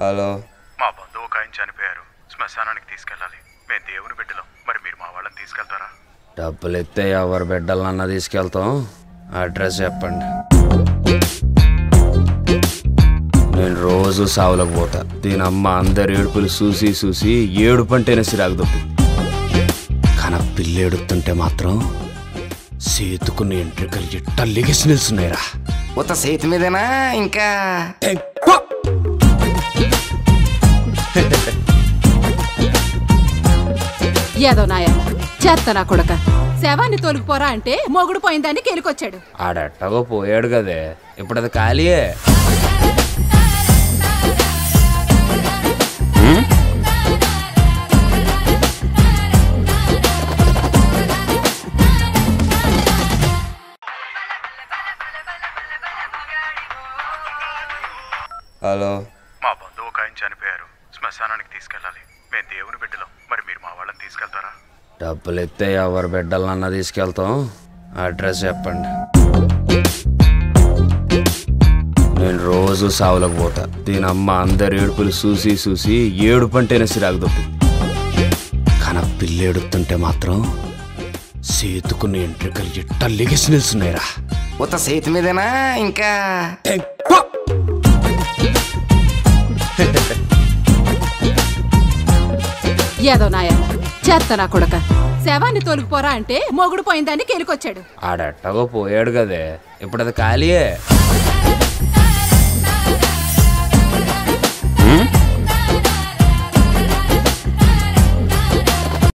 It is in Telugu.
హలో మా బంధువు ఒక ఆయన చనిపోయారు శ్మశానానికి తీసుకెళ్ళాలి మేము దేవుని బిడ్డలం మరి మీరు మా వాళ్ళని తీసుకెళ్తారా డబ్బులు ఇస్తే ఎవరి బిడ్డలన్నా తీసుకెళ్తాం అడ్రస్ చెప్పండి నేను రోజు సావులకు పోతా దీని అమ్మ అందరి ఏడుపులు చూసి చూసి ఏడుపు అంటేనే సిరాకు దొప్పింది కానీ ఆ పిల్ల ఏడుతుంటే మాత్రం సేతుకున్న ఎంట్రికలు ఎట్ట లెగిసి నిల్చున్నాయిరా ఉత్త చేతి మీదేనా ఇంకా ఏదో నాయ చేత్త నా కొడక శవాన్ని తొలగిపోరా అంటే మొగుడు పోయిందని కెలికొచ్చాడు ఆడెట్టగో పోయాడు కదే ఇప్పుడు అది ఖాళీయే హలో మా బంధువు ఒక ఆయన చనిపోయారు శ్మశానానికి తీసుకెళ్ళాలి మేము దేవుని బిడ్డలం మరి మీరు మా వాళ్ళని తీసుకెళ్తారా డబ్బులు ఇస్తే ఎవరి బిడ్డలన్నా తీసుకెళ్తాం అడ్రస్ చెప్పండి నేను రోజు సావులకు పోతా దీని అమ్మ అందరి ఏడుపులు చూసి చూసి ఏడుపు అంటేనే సిరాకు దొప్పింది కానీ ఆ పిల్ల ఏడుతుంటే మాత్రం సేతుకున్న ఎంట్రికలు ఎట్ట లెగిసి నిల్చున్నాయిరా ఉత్త చేతి మీదేనా ఇంకా ఏదో నాయ చేత్త నా కొడక శవాన్ని తొలగిపోరా అంటే మొగుడు పోయిందని కెలికొచ్చాడు ఆడెట్టగో పోయాడు కదే ఇప్పుడు అది ఖాళీయే